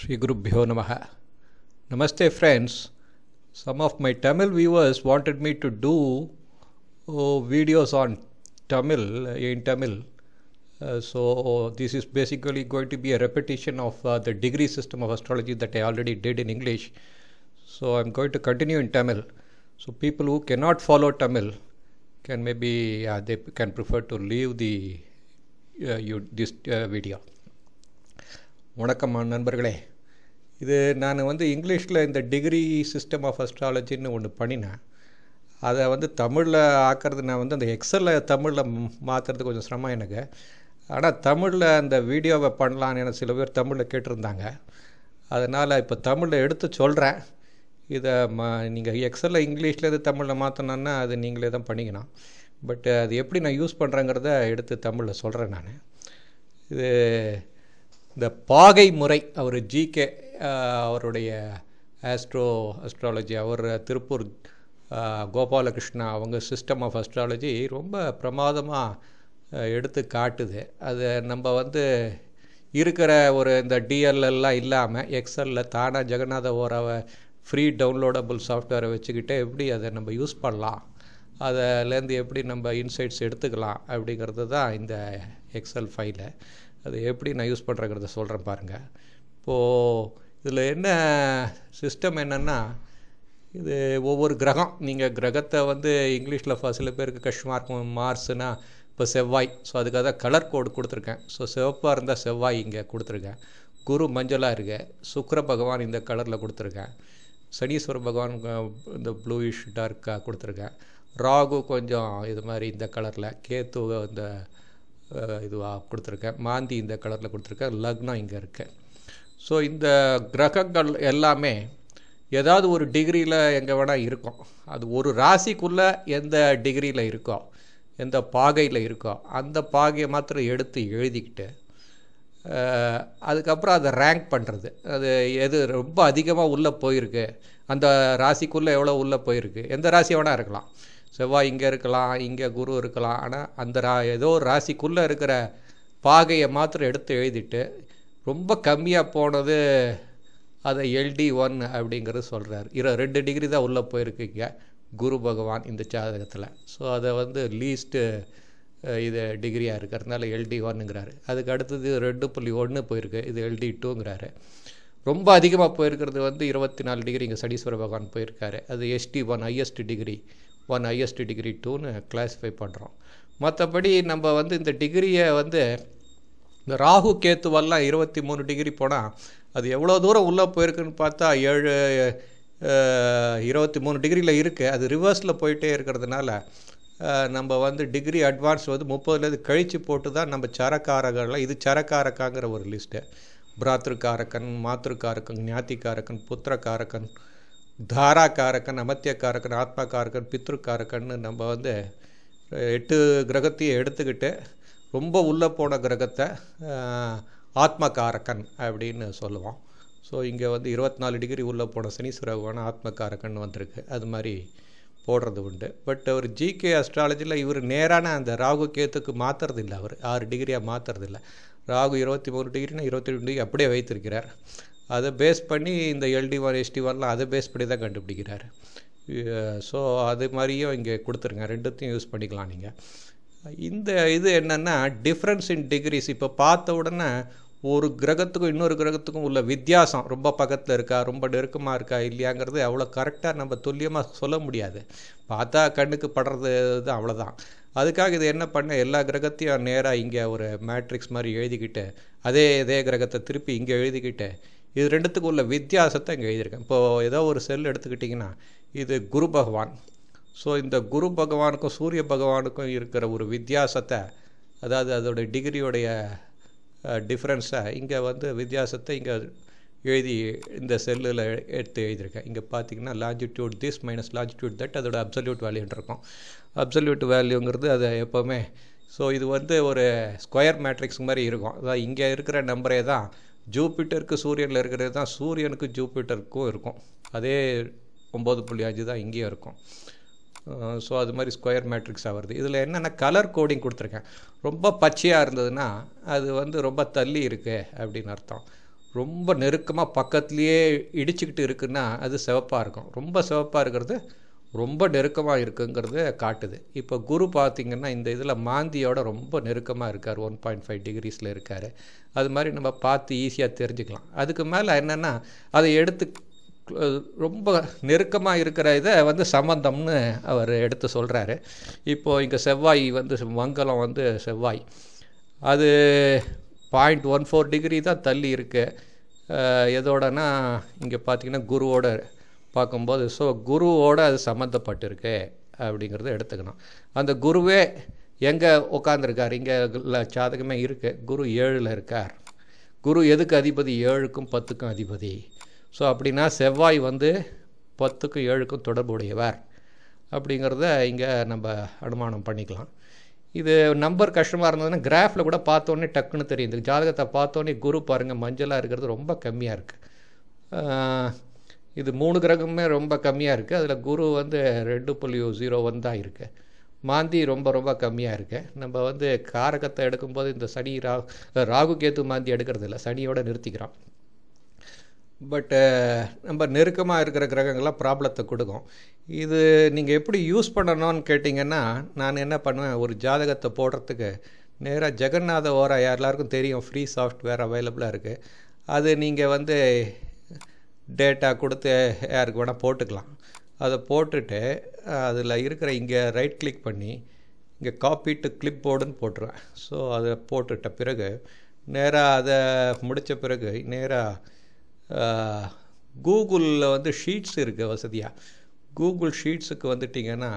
Sri Gurubhyo Namaha. Namaste, friends. Some of my Tamil viewers wanted me to do oh, videos on Tamil, in Tamil. Uh, so, this is basically going to be a repetition of uh, the degree system of astrology that I already did in English. So, I'm going to continue in Tamil. So, people who cannot follow Tamil can maybe uh, they can prefer to leave the uh, you, this uh, video. வணக்கம் நண்பர்களே இது நான் வந்து இங்கிலீஷில் இந்த degree system of அஸ்ட்ராலஜின்னு ஒன்று பண்ணினேன் அதை வந்து தமிழில் ஆக்கிறது நான் வந்து அந்த எக்ஸலில் தமிழில் மாற்றுறது கொஞ்சம் சிரமம் எனக்கு ஆனால் தமிழில் அந்த வீடியோவை பண்ணலான்னு எனக்கு சில பேர் தமிழில் கேட்டிருந்தாங்க அதனால் இப்போ தமிழில் எடுத்து சொல்கிறேன் இதை ம நீங்கள் எக்ஸலில் இங்கிலீஷ்லேருந்து தமிழில் மாற்றினோன்னா அது நீங்களே தான் பண்ணிக்கணும் பட் அது எப்படி நான் யூஸ் பண்ணுறேங்கிறத எடுத்து தமிழில் சொல்கிறேன் நான் இது இந்த பாகை முறை அவர் ஜிகே அவருடைய ஆஸ்ட்ரோ அஸ்ட்ராலஜி அவர் திருப்பூர் கோபாலகிருஷ்ணா அவங்க சிஸ்டம் ஆஃப் அஸ்ட்ராலஜி ரொம்ப பிரமாதமாக எடுத்து காட்டுது அது நம்ம வந்து இருக்கிற ஒரு இந்த டிஎல்எல்லாம் இல்லாமல் எக்ஸலில் தானாக ஜெகநாத ஓராவை ஃப்ரீ டவுன்லோடபுள் சாஃப்ட்வேரை வச்சுக்கிட்டு எப்படி அதை நம்ம யூஸ் பண்ணலாம் அதிலேருந்து எப்படி நம்ம இன்சைட்ஸ் எடுத்துக்கலாம் அப்படிங்கிறது தான் இந்த எக்ஸல் ஃபைலை அது எப்படி நான் யூஸ் பண்ணுறங்கிறத சொல்கிறேன் பாருங்கள் இப்போது இதில் என்ன சிஸ்டம் என்னென்னா இது ஒவ்வொரு கிரகம் நீங்கள் கிரகத்தை வந்து இங்கிலீஷில் சில பேருக்கு கஷ்டமாக இருக்கும் மார்ஸ்னா இப்போ செவ்வாய் ஸோ அதுக்காக தான் கலர் கோடு கொடுத்துருக்கேன் ஸோ சிவப்பாக இருந்தால் செவ்வாய் இங்கே கொடுத்துருக்கேன் குரு மஞ்சளாக இருக்கு சுக்கர பகவான் இந்த கலரில் கொடுத்துருக்கேன் சனீஸ்வர பகவான் இந்த ப்ளூயிஷ் டார்க்காக கொடுத்துருக்கேன் ராகு கொஞ்சம் இது மாதிரி இந்த கலரில் கேத்து இந்த இதுவாக கொடுத்துருக்கேன் மாந்தி இந்த கலரில் கொடுத்துருக்கேன் லக்னம் இங்கே இருக்கு ஸோ இந்த கிரகங்கள் எல்லாமே ஏதாவது ஒரு டிகிரியில் எங்கே வேணால் இருக்கும் அது ஒரு ராசிக்குள்ளே எந்த டிகிரியில் இருக்கோ எந்த பாகையில் இருக்கோ அந்த பாகையை மாத்திரம் எடுத்து எழுதிக்கிட்டு அதுக்கப்புறம் அதை ரேங்க் பண்ணுறது அது எது ரொம்ப அதிகமாக உள்ளே போயிருக்கு அந்த ராசிக்குள்ளே எவ்வளோ உள்ளே போயிருக்கு எந்த ராசி வேணால் இருக்கலாம் செவ்வாய் இங்கே இருக்கலாம் இங்கே குரு இருக்கலாம் ஆனால் அந்த ரா ஏதோ ஒரு ராசிக்குள்ளே இருக்கிற பாகையை மாத்திரம் எடுத்து எழுதிட்டு ரொம்ப கம்மியாக போனது அதை எல்டி ஒன் அப்படிங்கிறது சொல்கிறார் இரு ரெண்டு டிகிரி தான் உள்ளே போயிருக்கீங்க குரு பகவான் இந்த ஜாதகத்தில் ஸோ அதை வந்து லீஸ்ட்டு இது டிகிரியாக இருக்கிறதுனால எல்டி ஒன்னுங்கிறாரு அதுக்கு அடுத்தது ரெண்டு புள்ளி ஒன்று போயிருக்கு இது எல்டி டூங்கிறாரு ரொம்ப அதிகமாக போயிருக்கிறது வந்து இருபத்தி நாலு டிகிரி இங்கே சடீஸ்வர பகவான் போயிருக்காரு அது ST one highest degree one highest degree டூன்னு கிளாஸிஃபை பண்ணுறோம் மற்றபடி நம்ம வந்து இந்த டிகிரியை வந்து இந்த ராகு கேத்துவெல்லாம் இருபத்தி மூணு டிகிரி போனால் அது எவ்வளோ தூரம் உள்ளே போயிருக்குன்னு பார்த்தா ஏழு இருபத்தி மூணு டிகிரியில் இருக்குது அது ரிவர்ஸில் போயிட்டே இருக்கிறதுனால நம்ம வந்து டிகிரி அட்வான்ஸ் வந்து முப்பதுலேருந்து கழித்து போட்டு தான் நம்ம சரக்காரகெல்லாம் இது சரக்காரக்காங்கிற ஒரு லிஸ்ட்டு பிராத்திருக்காரக்கன் மாத்திருக்காரக்கன் ஞாத்திக்காரக்கன் புத்திரக்காரக்கன் தாராக்காரக்கன் அமத்தியக்காரக்கன் ஆத்மாக்காரக்கன் பித்ருக்காரக்கன்னு நம்ம வந்து எட்டு கிரகத்தையும் எடுத்துக்கிட்டு ரொம்ப உள்ளே போன கிரகத்தை ஆத்மகாரக்கன் அப்படின்னு சொல்லுவோம் ஸோ இங்கே வந்து இருபத்தி நாலு டிகிரி உள்ளே போன சனீஸ்வர பகவான் ஆத்மகாரக்கன் வந்திருக்கு அது மாதிரி போடுறது உண்டு பட் அவர் ஜிகே அஸ்ட்ராலஜியில் இவர் நேரான அந்த ராகு கேத்துக்கு மாற்றுறது இல்லை அவர் ஆறு டிகிரியாக மாற்றுறது இல்லை ராகு இருபத்தி மூணு டிகிரினா இருபத்தி ரெண்டு டிகிரி அப்படியே வைத்திருக்கிறார் அதை பேஸ் பண்ணி இந்த எல்டி ஒன் எஸ்டி ஒன்லாம் அதை பேஸ் பண்ணி தான் கண்டுபிடிக்கிறார் ஸோ அது மாதிரியும் இங்கே கொடுத்துருங்க ரெண்டுத்தையும் யூஸ் பண்ணிக்கலாம் நீங்கள் இந்த இது என்னென்னா டிஃப்ரென்ஸ் இன் டிகிரிஸ் இப்போ பார்த்த உடனே ஒரு கிரகத்துக்கும் இன்னொரு கிரகத்துக்கும் உள்ள வித்தியாசம் ரொம்ப பக்கத்தில் இருக்கா ரொம்ப நெருக்கமாக இருக்கா இல்லையாங்கிறது அவ்வளோ கரெக்டாக நம்ம துல்லியமாக சொல்ல முடியாது பார்த்தா கண்ணுக்கு படுறது தான் அவ்வளோதான் அதுக்காக இது என்ன பண்ண எல்லா கிரகத்தையும் நேராக இங்கே ஒரு மேட்ரிக்ஸ் மாதிரி எழுதிக்கிட்டு அதே இதே கிரகத்தை திருப்பி இங்கே எழுதிக்கிட்டு இது ரெண்டுத்துக்கும் உள்ள வித்தியாசத்தை இங்கே எழுதியிருக்கேன் இப்போது ஏதோ ஒரு செல் எடுத்துக்கிட்டிங்கன்னா இது குரு பகவான் ஸோ இந்த குரு பகவானுக்கும் சூரிய பகவானுக்கும் இருக்கிற ஒரு வித்தியாசத்தை அதாவது அதோடைய டிகிரியோடைய டிஃப்ரென்ஸை இங்கே வந்து வித்தியாசத்தை இங்கே எழுதி இந்த செல்லில் எடுத்து எழுதியிருக்கேன் இங்கே பார்த்தீங்கன்னா longitude this minus longitude that அதோட அப்சல்யூட் வேல்யூன்னு இருக்கும் அப்சல்யூட் வேல்யூங்கிறது அது எப்போவுமே ஸோ இது வந்து ஒரு ஸ்கொயர் மேட்ரிக்ஸ் மாதிரி இருக்கும் அதாவது இங்கே இருக்கிற நம்பரே தான் ஜூபிட்டருக்கு சூரியனில் இருக்கிறது தான் சூரியனுக்கு ஜூபிட்டருக்கும் இருக்கும் அதே ஒம்பது புள்ளி அஞ்சு தான் இங்கேயும் இருக்கும் ஸோ அது மாதிரி ஸ்கொயர் மேட்ரிக்ஸாக வருது இதில் என்னென்னா கலர் கோடிங் கொடுத்துருக்கேன் ரொம்ப பச்சையாக இருந்ததுன்னா அது வந்து ரொம்ப தள்ளி இருக்கு அப்படின்னு அர்த்தம் ரொம்ப நெருக்கமாக பக்கத்துலேயே இடிச்சுக்கிட்டு இருக்குன்னா அது சிவப்பாக இருக்கும் ரொம்ப சிவப்பாக இருக்கிறது ரொம்ப நெருக்கமாக இருக்குங்கிறத காட்டுது இப்போ குரு பார்த்திங்கன்னா இந்த இதில் மாந்தியோட ரொம்ப நெருக்கமாக இருக்கார் ஒன் பாயிண்ட் ஃபைவ் டிகிரிஸில் இருக்கார் அது மாதிரி நம்ம பார்த்து ஈஸியாக தெரிஞ்சுக்கலாம் அதுக்கு மேலே என்னென்னா அதை எடுத்து ரொம்ப நெருக்கமாக இருக்கிற இதை வந்து சம்பந்தம்னு அவர் எடுத்து சொல்கிறாரு இப்போது இங்கே செவ்வாய் வந்து மங்களம் வந்து செவ்வாய் அது பாயிண்ட் ஒன் ஃபோர் டிகிரி தான் தள்ளி இருக்குது எதோடனா இங்கே பார்த்தீங்கன்னா குருவோட பார்க்கும்போது ஸோ குருவோட அது சம்மந்தப்பட்டிருக்கு அப்படிங்கிறத எடுத்துக்கணும் அந்த குருவே எங்கே உட்காந்துருக்கார் இங்கே சாதகமே இருக்குது குரு ஏழில் இருக்கார் குரு எதுக்கு அதிபதி ஏழுக்கும் பத்துக்கும் அதிபதி ஸோ அப்படின்னா செவ்வாய் வந்து பத்துக்கும் ஏழுக்கும் தொடர்புடையவர் அப்படிங்கிறத இங்கே நம்ம அனுமானம் பண்ணிக்கலாம் இது நம்பர் கஷ்டமாக இருந்ததுன்னா கிராஃபில் கூட பார்த்தோன்னே டக்குன்னு தெரியும் இந்த ஜாதகத்தை பார்த்தோன்னே குரு பாருங்கள் மஞ்சளாக இருக்கிறது ரொம்ப கம்மியாக இருக்குது இது மூணு கிரகமே ரொம்ப கம்மியாக இருக்குது அதில் குரு வந்து ரெண்டு புள்ளி ஜீரோ ஒன் தான் இருக்குது மாந்தி ரொம்ப ரொம்ப கம்மியாக இருக்குது நம்ம வந்து காரகத்தை எடுக்கும்போது இந்த சனி ரா ராகு கேத்து மாந்தி எடுக்கிறது இல்லை சனியோடு நிறுத்திக்கிறோம் பட்டு நம்ம நெருக்கமாக இருக்கிற கிரகங்கள்லாம் ப்ராப்ளத்தை கொடுக்கும் இது நீங்கள் எப்படி யூஸ் பண்ணணும்னு கேட்டிங்கன்னா நான் என்ன பண்ணுவேன் ஒரு ஜாதகத்தை போடுறதுக்கு நேராக ஜெகநாத ஓரா எல்லாருக்கும் தெரியும் ஃப்ரீ சாஃப்ட்வேர் அவைலபிளாக இருக்குது அது நீங்கள் வந்து டேட்டா கொடுத்து யாருக்கு வேணால் போட்டுக்கலாம் அதை போட்டுட்டு அதில் இருக்கிற இங்கே ரைட் கிளிக் பண்ணி இங்கே காப்பி டு கிளிப் போர்டுன்னு போட்டுருவேன் ஸோ அதை போட்டுட்ட பிறகு நேராக அதை முடித்த பிறகு நேராக கூகுளில் வந்து ஷீட்ஸ் இருக்குது வசதியாக கூகுள் ஷீட்ஸுக்கு வந்துட்டிங்கன்னா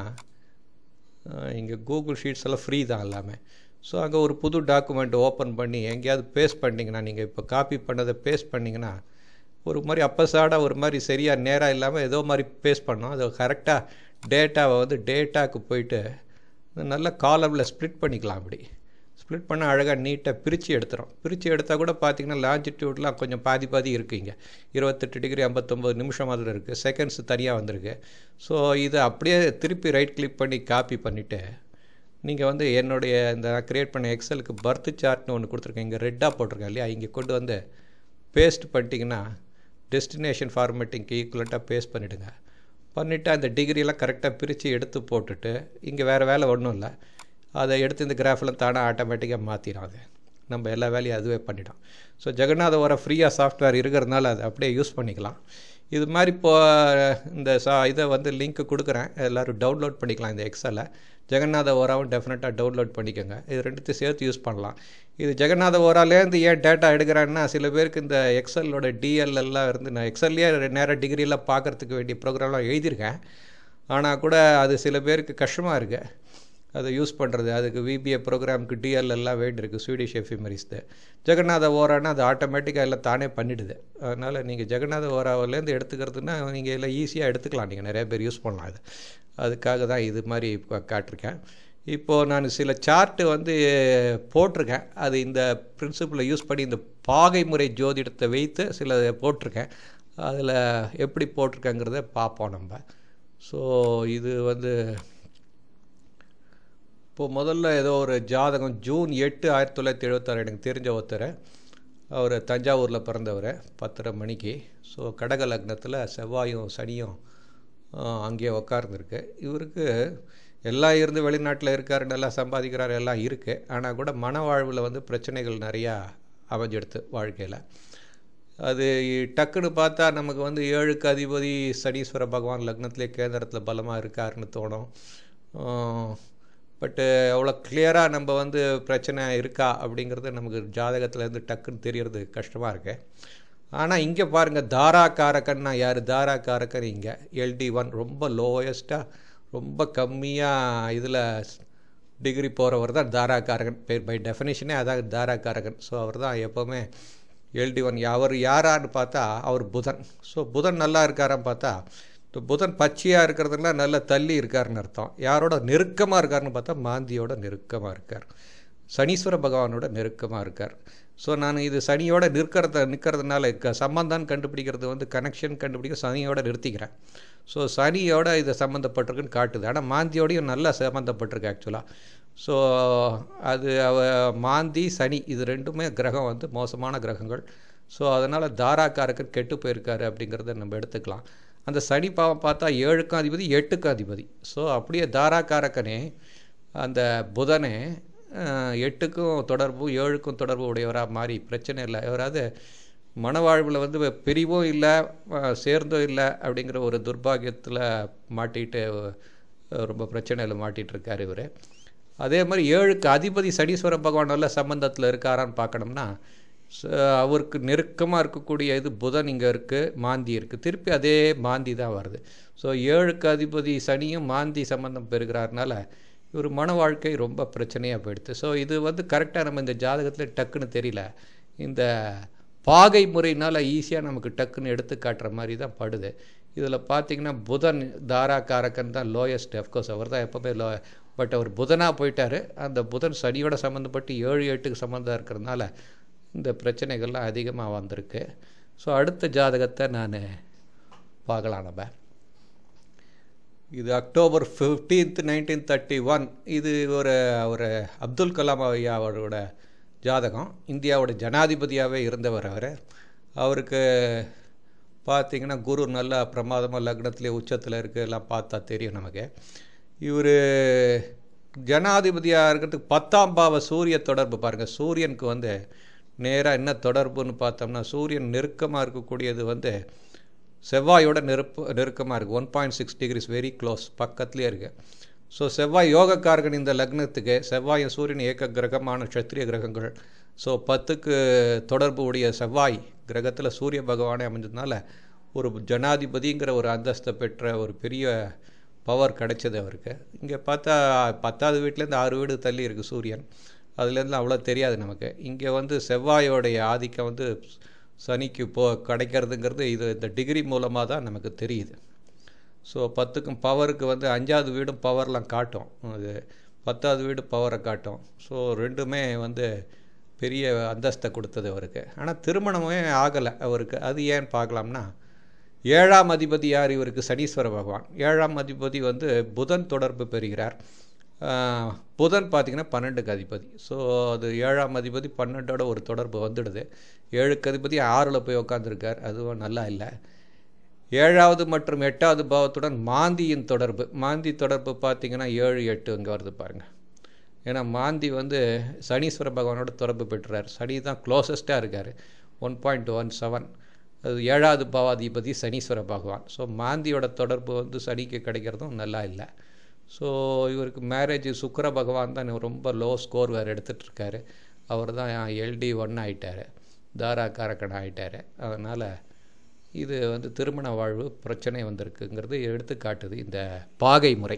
இங்கே கூகுள் ஷீட்ஸ் எல்லாம் ஃப்ரீ தான் எல்லாமே ஸோ அங்கே ஒரு புது டாக்குமெண்ட் ஓப்பன் பண்ணி எங்கேயாவது பேஸ்ட் பண்ணிங்கன்னா நீங்கள் இப்போ காப்பி பண்ணதை பேஸ்ட் பண்ணிங்கன்னா ஒரு மாதிரி அப்பசாடாக ஒரு மாதிரி சரியாக நேராக இல்லாமல் ஏதோ மாதிரி பேஸ்ட் பண்ணோம் அது கரெக்டாக டேட்டாவை வந்து டேட்டாவுக்கு போயிட்டு நல்ல காலமில் ஸ்ப்ளிட் பண்ணிக்கலாம் அப்படி ஸ்ப்ளிட் பண்ண அழகாக நீட்டாக பிரித்து எடுத்துரும் பிரித்து எடுத்தால் கூட பார்த்திங்கன்னா லாஞ்சிடியூட்லாம் கொஞ்சம் பாதி பாதி இருக்குது இங்கே இருபத்தெட்டு டிகிரி ஐம்பத்தொம்போது நிமிஷம் அதில் இருக்குது செகண்ட்ஸ் தனியாக வந்திருக்கு ஸோ இதை அப்படியே திருப்பி ரைட் கிளிக் பண்ணி காப்பி பண்ணிவிட்டு நீங்கள் வந்து என்னுடைய இந்த க்ரியேட் பண்ண எக்ஸலுக்கு பர்த் சார்ட்னு ஒன்று கொடுத்துருக்கேன் இங்கே ரெட்டாக போட்டிருக்கேன் இல்லையா இங்கே கொண்டு வந்து பேஸ்ட் பண்ணிட்டீங்கன்னா டெஸ்டினேஷன் ஃபார்மேட்டிங்க்கு ஈக்குவலண்ட்டாக பேஸ்ட் பண்ணிவிடுங்க பண்ணிவிட்டு அந்த டிகிரியெல்லாம் கரெக்டாக பிரித்து எடுத்து போட்டுட்டு இங்கே வேறு வேலை ஒன்றும் இல்லை அதை எடுத்து இந்த கிராஃபில் தானாக ஆட்டோமேட்டிக்காக மாற்றிடும் அது நம்ம எல்லா வேலையும் அதுவே பண்ணிடும் ஸோ ஜெகநாத வர ஃப்ரீயாக சாஃப்ட்வேர் இருக்கிறதுனால அதை அப்படியே யூஸ் பண்ணிக்கலாம் இது மாதிரி இப்போ இந்த சா இதை வந்து லிங்க் கொடுக்குறேன் எல்லோரும் டவுன்லோட் பண்ணிக்கலாம் இந்த எக்ஸலை ஜெகநாத ஓராவும் டெஃபினட்டாக டவுன்லோட் பண்ணிக்கோங்க இது ரெண்டுத்தையும் சேர்த்து யூஸ் பண்ணலாம் இது ஜெகநாத ஓராலேருந்து ஏன் டேட்டா எடுக்கிறேன்னா சில பேருக்கு இந்த எக்ஸலோட டிஎல் எல்லாம் இருந்து நான் எக்ஸல்லையே நேராக டிகிரியெல்லாம் பார்க்குறதுக்கு வேண்டிய ப்ரோக்ராம்லாம் எழுதியிருக்கேன் ஆனால் கூட அது சில பேருக்கு கஷ்டமாக இருக்குது அதை யூஸ் பண்ணுறது அதுக்கு விபிஏ ப்ரோக்ராமுக்கு டிஎல் எல்லாம் வேண்டியிருக்கு ஸ்வீடிஷ் எஃபிமரிஸ்து ஜெகநாத ஓரானா அது ஆட்டோமேட்டிக்காக எல்லாம் தானே பண்ணிடுது அதனால் நீங்கள் ஜெகநாத ஓராவிலேருந்து எடுத்துக்கிறதுனா நீங்கள் எல்லாம் ஈஸியாக எடுத்துக்கலாம் நீங்கள் நிறைய பேர் யூஸ் பண்ணலாம் அது அதுக்காக தான் இது மாதிரி இப்போ காட்டிருக்கேன் இப்போது நான் சில சார்ட்டு வந்து போட்டிருக்கேன் அது இந்த பிரின்சிபிளை யூஸ் பண்ணி இந்த பாகை முறை ஜோதிடத்தை வைத்து சில போட்டிருக்கேன் அதில் எப்படி போட்டிருக்கேங்கிறத பார்ப்போம் நம்ம ஸோ இது வந்து இப்போது முதல்ல ஏதோ ஒரு ஜாதகம் ஜூன் எட்டு ஆயிரத்தி தொள்ளாயிரத்தி எழுபத்தாறு எனக்கு தெரிஞ்ச ஒருத்தர் அவர் தஞ்சாவூரில் பிறந்தவர் பத்தரை மணிக்கு ஸோ கடக லக்னத்தில் செவ்வாயும் சனியும் அங்கேயே உட்கார்ந்துருக்கு இவருக்கு எல்லாம் இருந்து வெளிநாட்டில் இருக்கார் நல்லா சம்பாதிக்கிறார் எல்லாம் இருக்குது ஆனால் கூட மன வாழ்வில் வந்து பிரச்சனைகள் நிறையா அமைஞ்செடுத்து வாழ்க்கையில் அது டக்குன்னு பார்த்தா நமக்கு வந்து ஏழுக்கு அதிபதி சனீஸ்வர பகவான் லக்னத்திலே கேந்திரத்தில் பலமாக இருக்காருன்னு தோணும் பட்டு அவ்வளோ கிளியராக நம்ம வந்து பிரச்சனை இருக்கா அப்படிங்கிறது நமக்கு ஜாதகத்துலேருந்து டக்குன்னு தெரியறது கஷ்டமாக இருக்கு ஆனால் இங்கே பாருங்கள் தாராக்காரக்கன்னா யார் தாராக்காரக்கன் இங்கே எல்டி ஒன் ரொம்ப லோயஸ்ட்டாக ரொம்ப கம்மியாக இதில் டிகிரி போகிறவர் தான் தாராக்காரகன் பேர் பை டெஃபினேஷனே அதான் தாராக்காரகன் ஸோ அவர் தான் எப்போவுமே எல்டி ஒன் அவர் யாரான்னு பார்த்தா அவர் புதன் ஸோ புதன் நல்லா இருக்காரான்னு பார்த்தா இப்போ புதன் பச்சையாக இருக்கிறதுல நல்ல தள்ளி இருக்காருன்னு அர்த்தம் யாரோட நெருக்கமாக இருக்காருன்னு பார்த்தா மாந்தியோட நெருக்கமாக இருக்கார் சனீஸ்வர பகவானோட நெருக்கமாக இருக்கார் ஸோ நான் இது சனியோட நிற்கிறத நிற்கிறதுனால க சம்பந்தான்னு கண்டுபிடிக்கிறது வந்து கனெக்ஷன் கண்டுபிடிக்க சனியோட நிறுத்திக்கிறேன் ஸோ சனியோட இது சம்மந்தப்பட்டிருக்குன்னு காட்டுது ஆனால் மாந்தியோடையும் நல்லா சம்மந்தப்பட்டிருக்கு ஆக்சுவலாக ஸோ அது அவ மாந்தி சனி இது ரெண்டுமே கிரகம் வந்து மோசமான கிரகங்கள் ஸோ அதனால் தாராக்காரக்கர் கெட்டு போயிருக்காரு அப்படிங்கிறத நம்ம எடுத்துக்கலாம் அந்த சனி பாவம் பார்த்தா ஏழுக்கும் அதிபதி எட்டுக்கும் அதிபதி ஸோ அப்படியே தாராக்காரக்கனே அந்த புதனே அஹ், எட்டுக்கும் தொடர்பு ஏழுக்கும் தொடர்பு உடையவராக மாறி பிரச்சனை இல்லை அவராது மனவாழ்வில் வந்து பிரிவும் இல்லை அஹ், சேர்ந்தும் இல்லை அப்படிங்கிற ஒரு துர்பாகியத்தில் மாட்டிட்டு அஹ், ரொம்ப பிரச்சனையில் மாட்டிட்டு இருக்கார் இவர் அதே மாதிரி ஏழுக்கு அதிபதி சனீஸ்வர பகவான் நல்ல சம்பந்தத்தில் இருக்காரான்னு பார்க்கணும்னா ச- அவருக்கு நெருக்கமாக இருக்கக்கூடிய இது புதன் இங்கே இருக்குது மாந்தி இருக்குது திருப்பி அதே மாந்தி தான் வருது ஸோ ஏழுக்கு அதிபதி சனியும் மாந்தி சம்பந்தம் பெறுகிறாருனால இவர் மன வாழ்க்கை ரொம்ப பிரச்சனையாக போயிடுது ஸோ இது வந்து கரெக்டாக நம்ம இந்த ஜாதகத்தில் டக்குன்னு தெரியல இந்த பாகை முறையினால் ஈஸியாக நமக்கு டக்குன்னு எடுத்து காட்டுற மாதிரி தான் படுது இதில் பார்த்தீங்கன்னா புதன் தாராகாரகன் தான் லோயஸ்ட் அஃப்கோர்ஸ் அவர் தான் எப்போவுமே லோ பட் அவர் புதனாக போயிட்டார் அந்த புதன் சனியோட சம்மந்தப்பட்டு ஏழு எட்டுக்கு சம்மந்தம் இருக்கிறதுனால இந்த பிரச்சனைகள்லாம் அதிகமாக வந்திருக்கு ஸோ அடுத்த ஜாதகத்தை நான் பார்க்கலாம் நம்ம இது October fifteenth nineteen thirty one இது ஒரு ஒரு அப்துல் கலாம் ஐயா அவரோட ஜாதகம் இந்தியாவோட ஜனாதிபதியாகவே இருந்தவர் அவர் அவருக்கு பார்த்தீங்கன்னா குரு நல்லா பிரமாதமாக லக்னத்திலே உச்சத்தில் இருக்குது எல்லாம் பார்த்தா தெரியும் நமக்கு இவர் ஜனாதிபதியாக இருக்கிறதுக்கு பத்தாம் பாவ சூரிய தொடர்பு பாருங்கள் சூரியனுக்கு வந்து நேராக என்ன தொடர்புன்னு பார்த்தோம்னா சூரியன் நெருக்கமாக இருக்கக்கூடியது வந்து செவ்வாயோட நெருப்பு நெருக்கமாக இருக்குது one point six degrees very close பக்கத்துலேயே இருக்குது ஸோ செவ்வாய் யோகக்காரகன் இந்த லக்னத்துக்கு செவ்வாயும் சூரியன் ஏக கிரகமான க்ஷத்ரிய கிரகங்கள் ஸோ பத்துக்கு தொடர்பு உடைய செவ்வாய் கிரகத்தில் சூரிய பகவானே அமைஞ்சதுனால ஒரு ஜனாதிபதிங்கிற ஒரு அந்தஸ்தை பெற்ற ஒரு பெரிய பவர் கிடைச்சது அவருக்கு இங்கே பார்த்தா பத்தாவது வீட்டிலேருந்து ஆறு வீடு தள்ளி இருக்குது சூரியன் அதுலேருந்து அவ்வளோ தெரியாது நமக்கு இங்கே வந்து செவ்வாயோடைய ஆதிக்கம் வந்து சனிக்கு போ கிடைக்கிறதுங்கிறது இது இந்த டிகிரி மூலமாக தான் நமக்கு தெரியுது ஸோ பத்துக்கும் பவருக்கு வந்து அஞ்சாவது வீடும் பவர்லாம் காட்டும் அது பத்தாவது வீடு பவரை காட்டும் ஸோ ரெண்டுமே வந்து பெரிய அந்தஸ்தை கொடுத்தது அவருக்கு ஆனால் திருமணமே ஆகலை அவருக்கு அது ஏன்னு பார்க்கலாம்னா ஏழாம் அதிபதி யார் இவருக்கு சனீஸ்வர பகவான் ஏழாம் அதிபதி வந்து புதன் தொடர்பு பெறுகிறார் ஆஹ், புதன் பார்த்திங்கன்னா பன்னெண்டுக்கு அதிபதி ஸோ அது ஏழாம் அதிபதி பன்னெண்டோட ஒரு தொடர்பு வந்துடுது ஏழுக்கு அதிபதி ஆறில் போய் உட்காந்துருக்கார் அதுவும் நல்லா இல்லை ஏழாவது மற்றும் எட்டாவது பாவத்துடன் மாந்தியின் தொடர்பு மாந்தி தொடர்பு பார்த்தீங்கன்னா ஏழு எட்டு இங்கே வருது பாருங்கள் ஏன்னா மாந்தி வந்து சனீஸ்வர பகவானோட தொடர்பு பெற்றார் சனி தான் க்ளோசஸ்ட்டாக இருக்கார் ஒன் பாயிண்ட் ஒன் செவன் அது ஏழாவது பாவாதிபதி சனீஸ்வர பகவான் ஸோ மாந்தியோட தொடர்பு வந்து சனிக்கு கிடைக்கிறதும் நல்லா இல்லை ஸோ இவருக்கு மேரேஜ் சுக்கிர பகவான் தான் ரொம்ப லோ ஸ்கோர் வேறு எடுத்துகிட்டு இருக்காரு அவர் தான் எல்டி ஒன் ஆயிட்டார் தாரா காரக்கன் ஆயிட்டார் அதனால் இது வந்து திருமண வாழ்வு பிரச்சனை வந்திருக்குங்கிறது எடுத்து காட்டுது இந்த பாகை முறை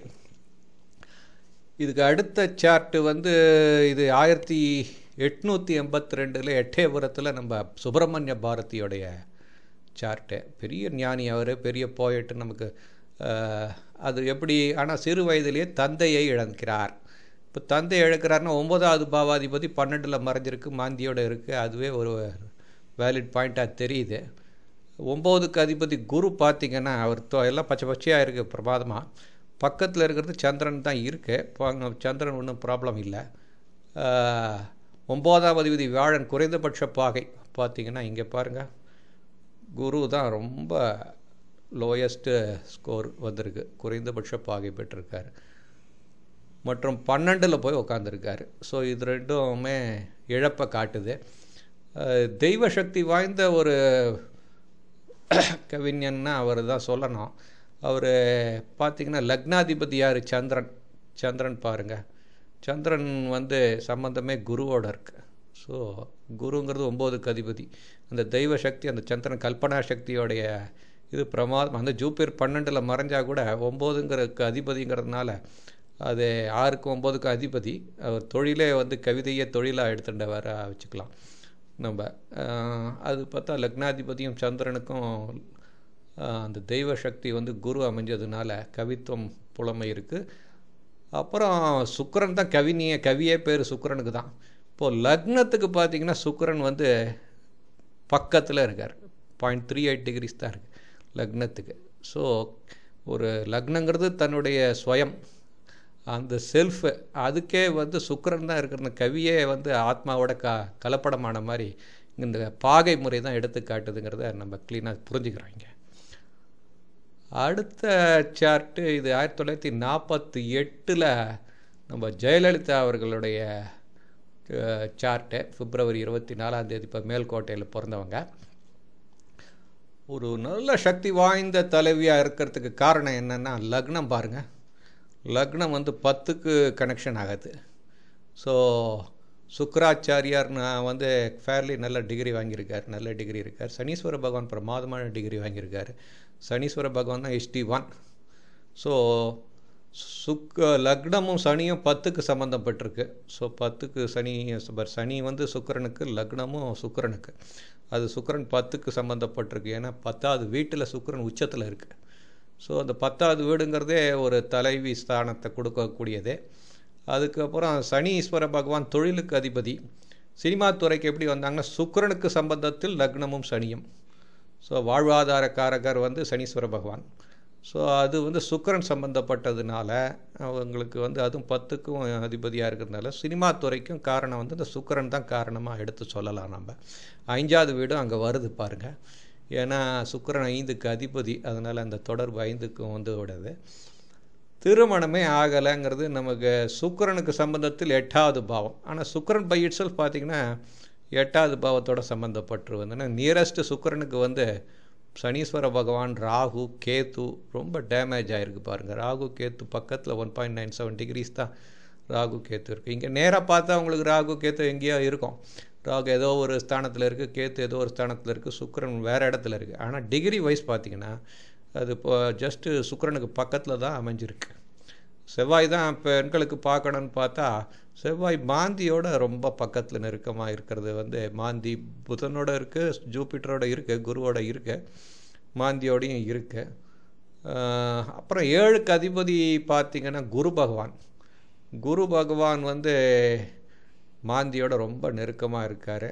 இதுக்கு அடுத்த சார்ட்டு வந்து இது ஆயிரத்தி எட்நூற்றி எண்பத்தி ரெண்டில் எட்டயபுரத்தில் நம்ம சுப்பிரமணிய பாரதியோடைய சார்ட்டு பெரிய ஞானி அவர் பெரிய போயிட்டு நமக்கு அஹ், அது எப்படி ஆனால் சிறு வயதிலேயே தந்தையை இழக்கிறார் இப்போ தந்தை இழக்கிறாருன்னா ஒன்பதாவது பாவாதிபதி பன்னெண்டில் மறைஞ்சிருக்கு மாந்தியோட இருக்குது அதுவே ஒரு வேலிட் பாயிண்ட்டாக தெரியுது ஒம்போதுக்கு அதிபதி குரு பார்த்தீங்கன்னா அவர் தொ- எல்லாம் பச்சை பச்சையாக இருக்குது பிரமாதமாக பக்கத்தில் இருக்கிறது சந்திரன் தான் இருக்குது சந்திரன் ஒன்றும் ப்ராப்ளம் இல்லை ஆஹ், ஒம்போதாம் அதிபதி வியாழன் குறைந்தபட்ச பாகை பார்த்தீங்கன்னா இங்கே பாருங்கள் குரு தான் ரொம்ப லோயஸ்ட்டு ஸ்கோர் வந்திருக்கு குறைந்தபட்ச பாகை பெற்றிருக்காரு மற்றும் பன்னெண்டில் போய் உக்காந்துருக்காரு ஸோ இது ரெண்டுமே இழப்பை காட்டுது அஹ், தெய்வ சக்தி வாய்ந்த ஒரு கவிஞன்னா அவர் தான் சொல்லணும் அவர் பார்த்தீங்கன்னா லக்னாதிபதி யார் சந்திரன் சந்திரன் பாருங்கள் சந்திரன் வந்து சம்பந்தமே குருவோட இருக்கு ஸோ குருங்கிறது ஒம்போதுக்கு அதிபதி அந்த தெய்வ சக்தி அந்த சந்திரன் கல்பனா சக்தியோடைய இது பிரமாதம் அந்த ஜூப்பியர் பன்னெண்டில் மறைஞ்சா கூட ஒம்போதுங்கிறதுக்கு அதிபதிங்கிறதுனால அது ஆறுக்கு ஒம்போதுக்கு அதிபதி அவர் தொழிலே வந்து கவிதையே தொழிலாக எடுத்துட்ட வர வச்சுக்கலாம் நம்ம ஆஹ், அது பார்த்தா லக்னாதிபதியும் சந்திரனுக்கும் ஆஹ், அந்த தெய்வ சக்தி வந்து குரு அமைஞ்சதுனால கவித்துவம் புலமை இருக்குது அப்புறம் சுக்கிரன் தான் கவினிய கவியே பேர் சுக்கிரனுக்கு தான் இப்போது லக்னத்துக்கு பார்த்தீங்கன்னா சுக்கிரன் வந்து பக்கத்தில் இருக்கார் பாயிண்ட் த்ரீ எயிட் டிகிரிஸ் தான் இருக்குது லக்னத்துக்கு ஸோ ஒரு லக்னங்கிறது தன்னுடைய ஸ்வயம் அந்த செல்ஃபு அதுக்கே வந்து சுக்கிரன் தான் இருக்கிற கவியே வந்து ஆத்மாவோட க கலப்படமான மாதிரி இந்த பாகை முறை தான் எடுத்து காட்டுதுங்கிறத நம்ம க்ளீனாக புரிஞ்சுக்கிறோம் இங்கே அடுத்த சார்ட்டு இது ஆயிரத்தி தொள்ளாயிரத்தி நாற்பத்தி எட்டில் நம்ம ஜெயலலிதா அவர்களுடைய சார்ட்டு பிப்ரவரி இருபத்தி நாலாம் தேதி இப்போ மேல்கோட்டையில் பிறந்தவங்க ஒரு நல்ல சக்தி வாய்ந்த தலைவியாக இருக்கிறதுக்கு காரணம் என்னென்னா லக்னம் பாருங்கள் லக்னம் வந்து பத்துக்கு கனெக்ஷன் ஆகுது ஸோ சுக்கராச்சாரியார் நான் வந்து ஃபேர்லி நல்ல டிகிரி வாங்கியிருக்கார் நல்ல டிகிரி இருக்கார் சனீஸ்வர பகவான் பிரமாதமான டிகிரி வாங்கியிருக்காரு சனீஸ்வர பகவான் தான் எஸ்டி ஒன் ஸோ சுக்க லக்னமும் சனியும் பத்துக்கு சம்மந்தப்பட்டிருக்கு ஸோ பத்துக்கு சனி சனி வந்து சுக்கரனுக்கு லக்னமும் சுக்கரனுக்கு அது சுக்கரன் பத்துக்கு சம்மந்தப்பட்டிருக்கு ஏன்னா பத்தாவது வீட்டில் சுக்கரன் உச்சத்தில் இருக்குது ஸோ அந்த பத்தாவது வீடுங்கிறதே ஒரு தலைவி ஸ்தானத்தை கொடுக்கக்கூடியதே அதுக்கப்புறம் சனி ஈஸ்வர பகவான் தொழிலுக்கு அதிபதி சினிமா துறைக்கு எப்படி வந்தாங்கன்னா சுக்கரனுக்கு சம்பந்தத்தில் லக்னமும் சனியும் ஸோ வாழ்வாதார காரகர் வந்து சனீஸ்வர பகவான் ஸோ அது வந்து சுக்கரன் சம்மந்தப்பட்டதுனால அவங்களுக்கு வந்து அதுவும் பத்துக்கும் அதிபதியாக இருக்கிறதுனால சினிமா துறைக்கும் காரணம் வந்து இந்த சுக்கரன் தான் காரணமாக எடுத்து சொல்லலாம் நம்ம ஐந்தாவது வீடும் அங்கே வருது பாருங்கள் ஏன்னா சுக்கரன் ஐந்துக்கு அதிபதி அதனால் அந்த தொடர்பு ஐந்துக்கும் வந்து விடுது திருமணமே ஆகலைங்கிறது நமக்கு சுக்கரனுக்கு சம்பந்தத்தில் எட்டாவது பாவம் ஆனால் சுக்கரன் பை இட் செல்ஃப் பார்த்திங்கன்னா எட்டாவது பாவத்தோட சம்மந்தப்பட்டு வந்தோன்னா நியரஸ்ட் சுக்கரனுக்கு வந்து சனீஸ்வர பகவான் ராகு கேத்து ரொம்ப டேமேஜ் ஆகிருக்கு பாருங்கள் ராகு கேத்து பக்கத்தில் one point nine seven degrees தான் ராகு கேத்து இருக்குது இங்கே நேராக பார்த்தா உங்களுக்கு ராகு கேத்து எங்கேயோ இருக்கும் ராகு ஏதோ ஒரு ஸ்தானத்தில் இருக்குது கேத்து ஏதோ ஒரு ஸ்தானத்தில் இருக்குது சுக்கரன் வேறு இடத்துல இருக்குது ஆனால் டிகிரி வைஸ் பார்த்திங்கன்னா அது இப்போ ஜஸ்ட்டு சுக்கரனுக்கு பக்கத்தில் தான் அமைஞ்சிருக்கு செவ்வாய் தான் பெண்களுக்கு பார்க்கணுன்னு பார்த்தா செவ்வாய் மாந்தியோட ரொம்ப பக்கத்தில் நெருக்கமாக இருக்கிறது வந்து மாந்தி புதனோட இருக்குது ஜூபிட்டரோட இருக்குது குருவோட இருக்குது மாந்தியோடையும் இருக்குது அப்புறம் ஏழுக்கு அதிபதி பார்த்திங்கன்னா குரு பகவான் குரு பகவான் வந்து மாந்தியோட ரொம்ப நெருக்கமாக இருக்கார்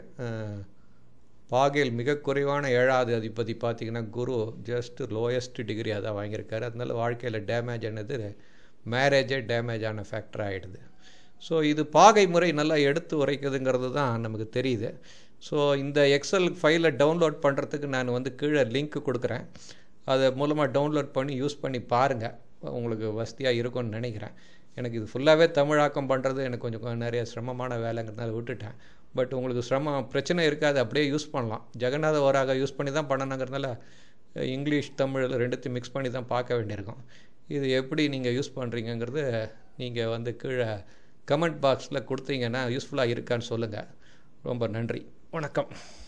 பாகையில் மிக குறைவான ஏழாவது அதிபதி பார்த்திங்கன்னா குரு ஜஸ்ட் லோயஸ்ட் டிகிரி அதான் வாங்கியிருக்காரு அதனால வாழ்க்கையில் டேமேஜ் ஆனது மேரேஜே டேமேஜ் ஆன ஃபேக்டர் ஆகிடுது ஸோ இது பாகை முறை நல்லா எடுத்து உரைக்குதுங்கிறது தான் நமக்கு தெரியுது ஸோ இந்த எக்ஸல் ஃபைலை டவுன்லோட் பண்ணுறதுக்கு நான் வந்து கீழே லிங்க் கொடுக்குறேன் அதை மூலமாக டவுன்லோட் பண்ணி யூஸ் பண்ணி பாருங்கள் உங்களுக்கு வசதியாக இருக்கும்னு நினைக்கிறேன் எனக்கு இது ஃபுல்லாகவே தமிழாக்கம் பண்ணுறது எனக்கு கொஞ்சம் நிறைய சிரமமான வேலைங்கிறதுனால விட்டுட்டேன் பட் உங்களுக்கு சிரமம் பிரச்சனை இருக்காது அப்படியே யூஸ் பண்ணலாம் ஜெகநாத ஓராக யூஸ் பண்ணி தான் பண்ணணுங்கிறதுனால இங்கிலீஷ் தமிழ் ரெண்டுத்தையும் மிக்ஸ் பண்ணி தான் பார்க்க வேண்டியிருக்கும் இது எப்படி நீங்கள் யூஸ் பண்ணுறீங்கங்கிறது நீங்கள் வந்து கீழே கமெண்ட் பாக்ஸில் கொடுத்தீங்கன்னா யூஸ்ஃபுல்லாக இருக்கான்னு சொல்லுங்கள் ரொம்ப நன்றி வணக்கம்